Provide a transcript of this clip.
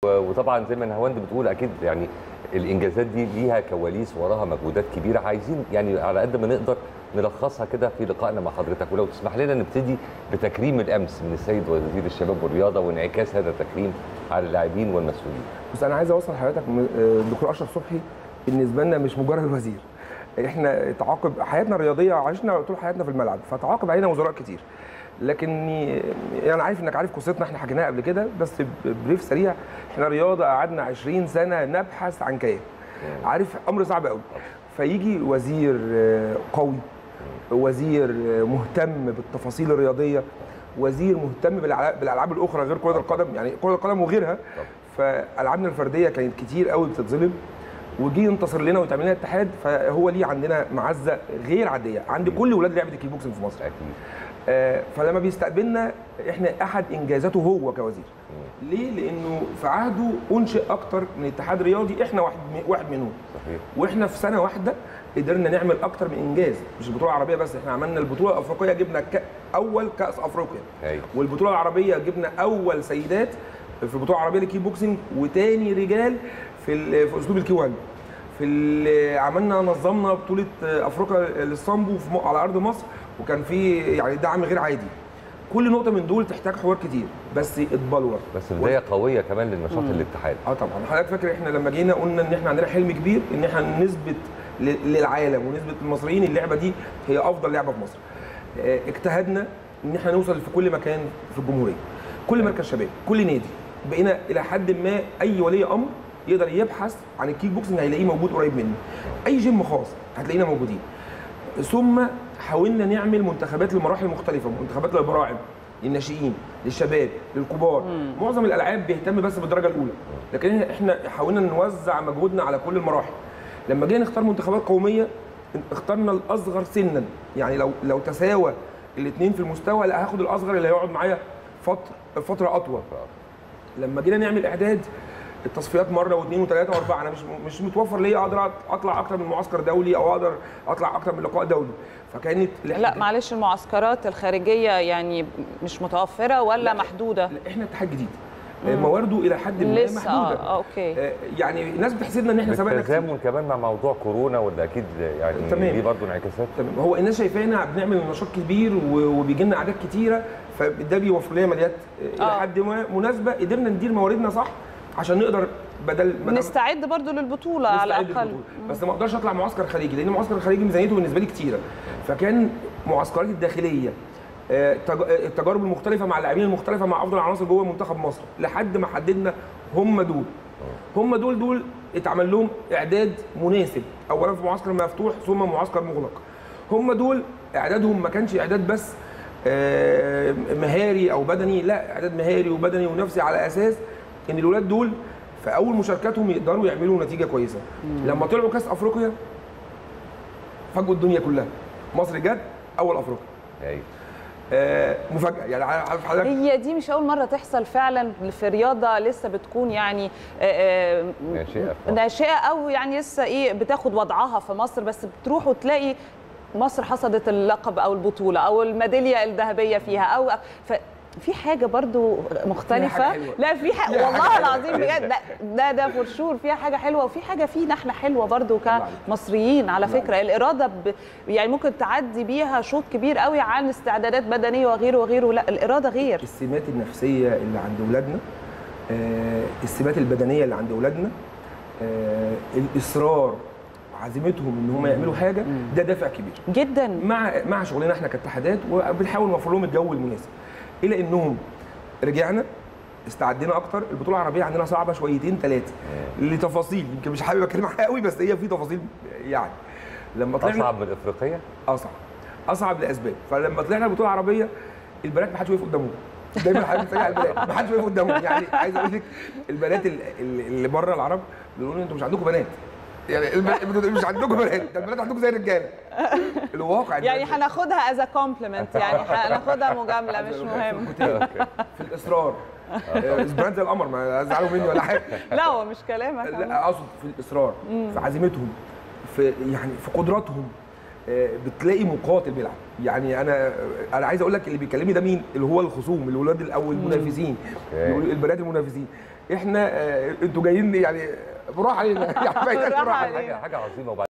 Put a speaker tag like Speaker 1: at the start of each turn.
Speaker 1: وطبعا زي ما نهاوند بتقول اكيد يعني الانجازات دي ليها كواليس وراها مجهودات كبيره عايزين يعني على قد ما نقدر نلخصها كده في لقائنا مع حضرتك ولو تسمح لنا نبتدي بتكريم الامس من السيد وزير الشباب والرياضه وانعكاس هذا التكريم على اللاعبين والمسؤولين.
Speaker 2: بس انا عايز اوصل لحضرتك م- آه، الدكتور اشرف صبحي بالنسبه لنا مش مجرد وزير احنا تعاقب حياتنا الرياضيه عشنا طول حياتنا في الملعب فتعاقب علينا وزراء كتير لكن انا عارف انك عارف قصتنا احنا حكيناها قبل كده بس بريف سريع احنا رياضه قعدنا 20 سنه نبحث عن كيان عارف امر صعب قوي فيجي وزير آه، قوي وزير آه، مهتم بالتفاصيل الرياضيه وزير مهتم بالألعاب- بالالعاب الاخرى غير كره القدم يعني كره القدم وغيرها فالعابنا الفرديه كانت كتير قوي بتتظلم وجي ينتصر لنا ويتعمل لنا اتحاد فهو ليه عندنا معزه غير عاديه عند كل ولاد لعبه الكيك بوكسنج في مصر
Speaker 1: اكيد
Speaker 2: آه، فلما بيستقبلنا احنا احد انجازاته هو كوزير ليه لانه في عهده انشئ اكتر من اتحاد رياضي احنا واحد واحد منهم
Speaker 1: صحيح
Speaker 2: واحنا في سنه واحده قدرنا نعمل اكتر من انجاز مش البطوله العربيه بس احنا عملنا البطوله الافريقيه جبنا ك... اول كاس افريقيا
Speaker 1: ايوه
Speaker 2: والبطوله العربيه جبنا اول سيدات في البطوله العربيه للكيك بوكسنج وتاني رجال في ال- في اسلوب الكيو 1 في ال- عملنا نظمنا بطوله افريقيا للصامبو في م- على ارض مصر وكان في يعني دعم غير عادي كل نقطه من دول تحتاج حوار كتير بس اتبلور
Speaker 1: بس بدايه قويه كمان للنشاط الاتحاد
Speaker 2: اه طبعا حضرتك فاكر احنا لما جينا قلنا ان احنا عندنا حلم كبير ان احنا نثبت ل- للعالم ونثبت للمصريين اللعبه دي هي افضل لعبه في مصر آه، اجتهدنا ان احنا نوصل في كل مكان في الجمهوريه كل مركز شباب كل نادي بقينا الى حد ما اي ولي امر يقدر يبحث عن الكيك بوكسنج هيلاقيه موجود قريب منه اي جيم خاص هتلاقينا موجودين ثم حاولنا نعمل منتخبات لمراحل مختلفه منتخبات للبراعم للناشئين للشباب للكبار معظم الالعاب بيهتم بس بالدرجه الاولى لكن احنا حاولنا نوزع مجهودنا على كل المراحل لما جينا نختار منتخبات قوميه اخترنا الاصغر سنا يعني لو لو تساوى الاثنين في المستوى لا هاخد الاصغر اللي هيقعد معايا فتره فتره اطول لما جينا نعمل اعداد التصفيات مره واثنين وثلاثه واربعه انا مش مش متوفر ليا اقدر اطلع اكتر من معسكر دولي او اقدر اطلع اكتر من لقاء دولي فكانت
Speaker 3: لا معلش المعسكرات الخارجيه يعني مش متوفره ولا
Speaker 2: لا.
Speaker 3: محدوده
Speaker 2: لا، احنا اتحاد جديد موارده الى حد ما
Speaker 3: لسه
Speaker 2: محدوده
Speaker 3: اه اوكي
Speaker 2: آه، يعني الناس بتحسدنا ان احنا سبقنا كتير.
Speaker 1: بالتزامن كمان مع موضوع كورونا وده اكيد يعني
Speaker 2: تمام.
Speaker 1: ليه برضه انعكاسات
Speaker 2: تمام هو الناس شايفانا بنعمل نشاط كبير و- وبيجي لنا اعداد كتيره فده بيوفر لنا ماليات آه، الى
Speaker 3: آه.
Speaker 2: حد ما مناسبه قدرنا ندير مواردنا صح عشان نقدر بدل ما
Speaker 3: نستعد برضو للبطوله على
Speaker 2: نستعد
Speaker 3: الاقل
Speaker 2: للبطولة. بس ما اقدرش اطلع معسكر خارجي لان المعسكر الخارجي ميزانيته بالنسبه لي كتيره فكان معسكرات الداخليه آه، تج- آه، التجارب المختلفه مع اللاعبين المختلفه مع افضل العناصر جوه منتخب مصر لحد ما حددنا هم دول هم دول دول اتعمل لهم اعداد مناسب اولا في معسكر مفتوح ثم معسكر مغلق هم دول اعدادهم ما كانش اعداد بس آه، مهاري او بدني لا اعداد مهاري وبدني ونفسي على اساس ان الولاد دول في اول مشاركاتهم يقدروا يعملوا نتيجه كويسه لما طلعوا كاس افريقيا فاجئوا الدنيا كلها مصر جت اول افريقيا
Speaker 1: ايوه
Speaker 2: آه، مفاجاه يعني عارف حضرتك
Speaker 3: هي دي مش اول مره تحصل فعلا في رياضه لسه بتكون يعني آه، آه،
Speaker 1: ناشئة في مصر.
Speaker 3: ناشئه او يعني لسه ايه بتاخد وضعها في مصر بس بتروح وتلاقي مصر حصدت اللقب او البطوله او الميداليه الذهبيه فيها او ف في حاجه برضو مختلفه
Speaker 2: حاجة حلوة.
Speaker 3: لا في حاجه
Speaker 2: فيها
Speaker 3: والله
Speaker 2: حاجة
Speaker 3: العظيم
Speaker 2: حلوة.
Speaker 3: بجد ده ده, ده فور شور فيها حاجه حلوه وفي حاجه فينا احنا حلوه برضو
Speaker 2: عليك.
Speaker 3: كمصريين على
Speaker 2: الله
Speaker 3: فكره الاراده ب... يعني ممكن تعدي بيها شوط كبير قوي عن استعدادات بدنيه وغيره وغيره لا الاراده غير
Speaker 2: السمات النفسيه اللي عند اولادنا آه، السمات البدنيه اللي عند اولادنا آه، الاصرار عزيمتهم ان هم يعملوا حاجه ده دافع كبير
Speaker 3: جدا
Speaker 2: مع مع شغلنا احنا كاتحادات وبنحاول نوفر لهم الجو المناسب الى انهم رجعنا استعدينا اكتر البطوله العربيه عندنا صعبه شويتين ثلاثه لتفاصيل يمكن مش حابب اتكلم عنها قوي بس هي في تفاصيل يعني لما طلعنا
Speaker 1: اصعب من الافريقيه
Speaker 2: اصعب اصعب لاسباب فلما طلعنا البطوله العربيه البنات ما حدش واقف قدامهم دايما حضرتك بتسالي على البنات ما حدش واقف قدامهم يعني عايز اقول لك البنات ال- ال- اللي بره العرب بيقولوا لي انتوا مش عندكم بنات يعني الب- مش عندكم بنات ده البنات عندكم زي الرجاله الواقع
Speaker 3: يعني
Speaker 2: البنات-
Speaker 3: هناخدها از كومبلمنت يعني هناخدها مجامله مش مهم
Speaker 2: في الاصرار آه، البنات زي القمر ما زعلوا مني ولا حاجه
Speaker 3: لا هو مش كلامك
Speaker 2: لا اقصد في الاصرار في عزيمتهم في يعني في قدراتهم آه، بتلاقي مقاتل بيلعب يعني انا انا عايز اقول لك اللي بيكلمني ده مين اللي هو الخصوم الولاد او المنافسين
Speaker 1: أوكي.
Speaker 2: البنات المنافسين احنا آه، انتوا جايين يعني براحه علينا يعني بقيت
Speaker 3: بالراحة
Speaker 2: براحه
Speaker 3: علينا.
Speaker 1: حاجه حاجه عظيمه وبعد